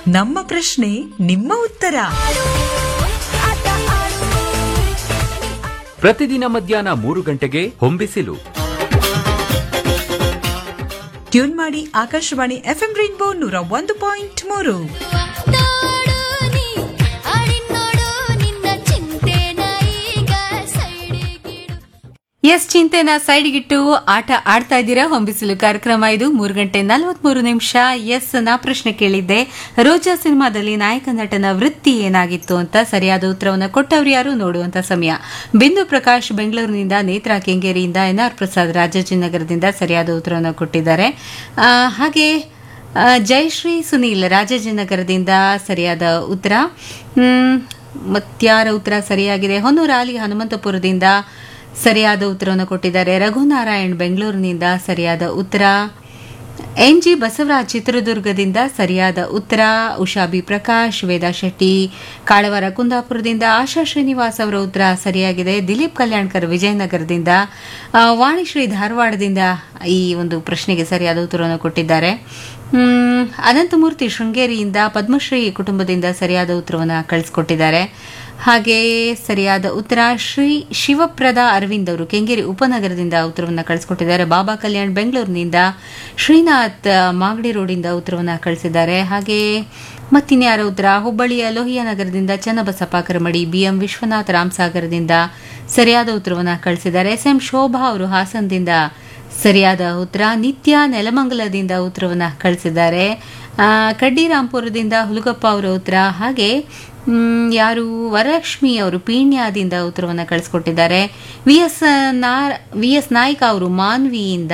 ನಮ್ಮ ಪ್ರಶ್ನೆ ನಿಮ್ಮ ಉತ್ತರ ಪ್ರತಿದಿನ ಮಧ್ಯಾಹ್ನ ಮೂರು ಗಂಟೆಗೆ ಹೊಂಬಿಸಿಲು ಟ್ಯೂನ್ ಮಾಡಿ ಆಕಾಶವಾಣಿ ಎಫ್ಎಂ ರೈನ್ಬೋ ನೂರ ಒಂದು ಪಾಯಿಂಟ್ ಮೂರು ಎಸ್ ಚಿಂತೆನ ಸೈಡ್ಗಿಟ್ಟು ಆಟ ಆಡ್ತಾ ಇದ್ದೀರಾ ಹೊಂಬಿಸಿಲು ಕಾರ್ಯಕ್ರಮ ಇದು ಮೂರು ಗಂಟೆ ನಲವತ್ಮೂರು ನಿಮಿಷ ಎಸ್ ನಾ ಪ್ರಶ್ನೆ ಕೇಳಿದ್ದೆ ರೋಜಾ ಸಿನಿಮಾದಲ್ಲಿ ನಾಯಕ ನಟನ ವೃತ್ತಿ ಏನಾಗಿತ್ತು ಅಂತ ಸರಿಯಾದ ಉತ್ತರವನ್ನು ಕೊಟ್ಟವ್ರು ಯಾರು ನೋಡುವಂತ ಸಮಯ ಬಿಂದು ಪ್ರಕಾಶ್ ಬೆಂಗಳೂರಿನಿಂದ ನೇತ್ರಾ ಕೆಂಗೇರಿಯಿಂದ ಎನ್ ಆರ್ ಪ್ರಸಾದ್ ರಾಜಾಜಿನಗರದಿಂದ ಸರಿಯಾದ ಉತ್ತರವನ್ನು ಕೊಟ್ಟಿದ್ದಾರೆ ಆ, ಹಾಗೆ ಆ, ಜಯಶ್ರೀ ಸುನೀಲ್ ರಾಜಾಜಿನಗರದಿಂದ ಸರಿಯಾದ ಉತ್ತರ ಹ್ಮ್, ಮತ್ಯಾರ ಉತ್ತರ ಸರಿಯಾಗಿದೆ ಹೊನ್ನೂರು ಆಲಿ ಹನುಮಂತಪುರದಿಂದ ಸರಿಯಾದ ಉತ್ತರವನ್ನು ಕೊಟ್ಟಿದ್ದಾರೆ ರಘುನಾರಾಯಣ್ ಬೆಂಗಳೂರಿನಿಂದ ಸರಿಯಾದ ಉತ್ತರ ಎನ್ ಜಿ ಬಸವರಾಜ್ ಚಿತ್ರದುರ್ಗದಿಂದ ಸರಿಯಾದ ಉತ್ತರ ಉಷಾ ಬಿ ಪ್ರಕಾಶ್ ವೇದಾ ಶೆಟ್ಟಿ ಕಾಳವಾರ ಕುಂದಾಪುರದಿಂದ ಆಶಾ ಶ್ರೀನಿವಾಸ್ ಅವರ ಉತ್ತರ ಸರಿಯಾಗಿದೆ ದಿಲೀಪ್ ಕಲ್ಯಾಣ್ಕರ್ ವಿಜಯನಗರದಿಂದ ಆ, ವಾಣಿಶ್ರೀ ಧಾರವಾಡದಿಂದ ಈ ಒಂದು ಪ್ರಶ್ನೆಗೆ ಸರಿಯಾದ ಉತ್ತರವನ್ನು ಕೊಟ್ಟಿದ್ದಾರೆ ಹ್ಮ್, ಅನಂತಮೂರ್ತಿ ಶೃಂಗೇರಿಯಿಂದ ಪದ್ಮಶ್ರೀ ಕುಟುಂಬದಿಂದ ಸರಿಯಾದ ಉತ್ತರವನ್ನು ಕಳಿಸ್ಕೊಟ್ಟಿದ್ದಾರೆ ಹಾಗೆಯೇ ಸರಿಯಾದ ಉತ್ತರ ಶ್ರೀ ಶಿವಪ್ರದ ಅರವಿಂದ್ ಅವರು ಕೆಂಗೇರಿ ಉಪನಗರದಿಂದ ಉತ್ತರವನ್ನು ಕಳಿಸ್ಕೊಟ್ಟಿದ್ದಾರೆ ಬಾಬಾ ಕಲ್ಯಾಣ್ ಬೆಂಗಳೂರಿನಿಂದ ಶ್ರೀನಾಥ್ ಮಾಗಡಿ ರೋಡಿಂದ ಉತ್ತರವನ್ನು ಕಳಿಸಿದ್ದಾರೆ ಹಾಗೆಯೇ ಮತ್ತಿನ್ಯಾರ ಉತ್ತರ ಹುಬ್ಬಳ್ಳಿಯ ಲೋಹಿಯಾ ನಗರದಿಂದ ಚನ್ನಬಸಪ್ಪ ಕರಮಡಿ ಬಿಎಂ ವಿಶ್ವನಾಥ್ ರಾಮಸಾಗರದಿಂದ ಸರಿಯಾದ ಉತ್ತರವನ್ನು ಕಳಿಸಿದ್ದಾರೆ ಎಸ್ ಎಂ ಶೋಭಾ ಅವರು ಹಾಸನದಿಂದ ಸರಿಯಾದ ಉತ್ತರ ನಿತ್ಯ ನೆಲಮಂಗಲದಿಂದ ಉತ್ತರವನ್ನು ಕಳಿಸಿದ್ದಾರೆ ಆ, ಕಡ್ಡಿರಾಂಪುರದಿಂದ ಹುಲಗಪ್ಪ ಅವರ ಉತ್ತರ ಹಾಗೆ ಮ್, ಯಾರು ವರಲಕ್ಷ್ಮಿ ಅವರು ಪೀಣ್ಯದಿಂದ ಉತ್ತರವನ್ನು ಕಳಿಸ್ಕೊಟ್ಟಿದ್ದಾರೆ V S V S Naik ಅವರು ಮಾನ್ವಿಯಿಂದ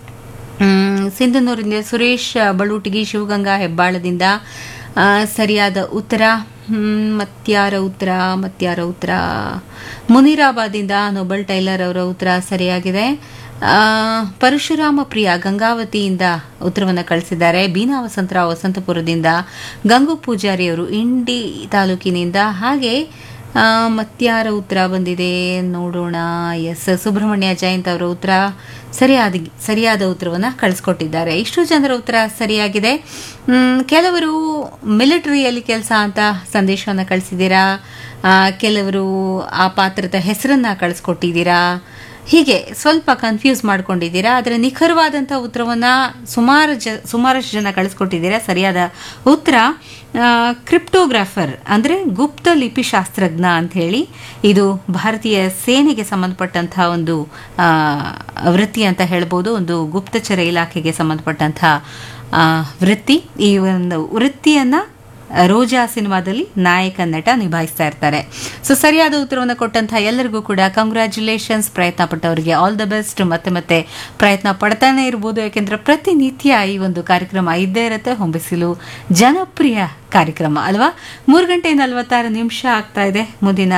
ಮ್, ಸಿಂಧನೂರಿನಿಂದ ಸುರೇಶ್ ಬಳುಟಿಗಿ ಶಿವಗಂಗಾ ಹೆಬ್ಬಾಳದಿಂದ ಆ, ಸರಿಯಾದ ಉತ್ತರ ಹ್ಮ್, ಮತ್ಯಾರ ಉತ್ತರ ಮತ್ಯಾರ ಉತ್ತರ ಮುನಿರಾಬಾದಿಂದ ನೋಬಲ್ ಟೈಲರ್ ಅವರ ಉತ್ತರ ಸರಿಯಾಗಿದೆ ಆ, ಪರಶುರಾಮ ಪ್ರಿಯ ಗಂಗಾವತಿಯಿಂದ ಉತ್ತರವನ್ನು ಕಳಿಸಿದ್ದಾರೆ ಬೀನಾ ವಸಂತರಾವ್ ವಸಂತಪುರದಿಂದ ಗಂಗು ಪೂಜಾರಿ ಅವರು ಇಂಡಿ ತಾಲೂಕಿನಿಂದ ಹಾಗೆ ಆ, ಮತ್ಯಾರ ಉತ್ತರ ಬಂದಿದೆ ನೋಡೋಣ ಎಸ್ ಸುಬ್ರಹ್ಮಣ್ಯ ಜಯಂತ್ ಅವರ ಉತ್ತರ ಸರಿಯಾದ ಸರಿಯಾದ ಉತ್ತರವನ್ನು ಕಳಿಸ್ಕೊಟ್ಟಿದ್ದಾರೆ ಇಷ್ಟು ಜನರ ಉತ್ತರ ಸರಿಯಾಗಿದೆ ಮ್, ಕೆಲವರು ಮಿಲಿಟರಿಯಲ್ಲಿ ಕೆಲಸ ಅಂತ ಸಂದೇಶವನ್ನು ಕಳಿಸಿದ್ದೀರಾ ಆ, ಕೆಲವರು ಆ ಪಾತ್ರದ ಹೆಸರನ್ನ ಕಳಿಸ್ಕೊಟ್ಟಿದ್ದೀರಾ ಹೀಗೆ ಸ್ವಲ್ಪ ಕನ್ಫ್ಯೂಸ್ ಮಾಡ್ಕೊಂಡಿದ್ದೀರಾ ಆದರೆ ನಿಖರವಾದಂಥ ಉತ್ತರವನ್ನು ಸುಮಾರು ಜ ಸುಮಾರಷ್ಟು ಜನ ಕಳಿಸ್ಕೊಟ್ಟಿದ್ದೀರಾ ಸರಿಯಾದ ಉತ್ತರ ಆ, ಕ್ರಿಪ್ಟೋಗ್ರಾಫರ್ ಅಂದರೆ ಗುಪ್ತ ಲಿಪಿಶಾಸ್ತ್ರಜ್ಞ ಅಂತ ಹೇಳಿ ಇದು ಭಾರತೀಯ ಸೇನೆಗೆ ಸಂಬಂಧಪಟ್ಟಂಥ ಒಂದು ಆ, ವೃತ್ತಿ ಅಂತ ಹೇಳ್ಬೋದು ಒಂದು ಗುಪ್ತಚರ ಇಲಾಖೆಗೆ ಸಂಬಂಧಪಟ್ಟಂಥ ಆ, ವೃತ್ತಿ ಈ ಒಂದು ವೃತ್ತಿಯನ್ನು ರೋಜಾ ಸಿನಿಮಾದಲ್ಲಿ ನಾಯಕ ನಟ ನಿಭಾಯಿಸ್ತಾ ಇರ್ತಾರೆ ಸೊ ಸರಿಯಾದ ಉತ್ತರವನ್ನು ಕೊಟ್ಟಂತಹ ಎಲ್ಲರಿಗೂ ಕೂಡ ಕಂಗ್ರ್ಯಾಚುಲೇಷನ್ಸ್ ಪ್ರಯತ್ನ ಪಟ್ಟವರಿಗೆ ಆಲ್ ದ ಬೆಸ್ಟ್ ಮತ್ತೆ ಮತ್ತೆ ಪ್ರಯತ್ನ ಪಡ್ತಾನೆ ಇರ್ಬೋದು ಯಾಕೆಂದ್ರೆ ಪ್ರತಿನಿತ್ಯ ಈ ಒಂದು ಕಾರ್ಯಕ್ರಮ ಇದ್ದೇ ಇರುತ್ತೆ ಹೊಂಬಿಸಿಲು ಜನಪ್ರಿಯ ಕಾರ್ಯಕ್ರಮ ಅಲ್ವಾ ಮೂರು ಗಂಟೆ ನಲವತ್ತಾರು ನಿಮಿಷ ಆಗ್ತಾ ಇದೆ ಮುಂದಿನ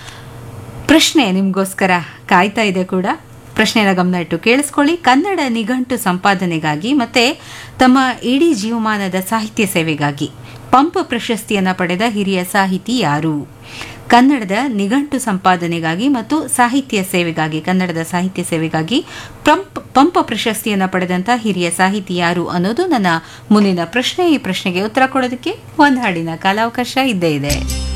ಪ್ರಶ್ನೆ ನಿಮಗೋಸ್ಕರ ಕಾಯ್ತಾ ಇದೆ ಕೂಡ ಪ್ರಶ್ನೆನ ಗಮನ ಇಟ್ಟು ಕೇಳಿಸ್ಕೊಳ್ಳಿ ಕನ್ನಡ ನಿಘಂಟು ಸಂಪಾದನೆಗಾಗಿ ಮತ್ತೆ ತಮ್ಮ ಇಡೀ ಜೀವಮಾನದ ಸಾಹಿತ್ಯ ಸೇವೆಗಾಗಿ ಪಂಪ ಪ್ರಶಸ್ತಿಯನ್ನ ಪಡೆದ ಹಿರಿಯ ಸಾಹಿತಿ ಯಾರು ಕನ್ನಡದ ನಿಘಂಟು ಸಂಪಾದನೆಗಾಗಿ ಮತ್ತು ಸಾಹಿತ್ಯ ಸೇವೆಗಾಗಿ ಕನ್ನಡದ ಸಾಹಿತ್ಯ ಸೇವೆಗಾಗಿ ಪಂಪ್ ಪಂಪ ಪ್ರಶಸ್ತಿಯನ್ನ ಪಡೆದಂತ ಹಿರಿಯ ಸಾಹಿತಿ ಯಾರು ಅನ್ನೋದು ನನ್ನ ಮುಂದಿನ ಪ್ರಶ್ನೆ ಈ ಪ್ರಶ್ನೆಗೆ ಉತ್ತರ ಕೊಡೋದಕ್ಕೆ ಒಂದು ಹಾಡಿನ ಕಾಲಾವಕಾಶ ಇದ್ದೇ ಇದೆ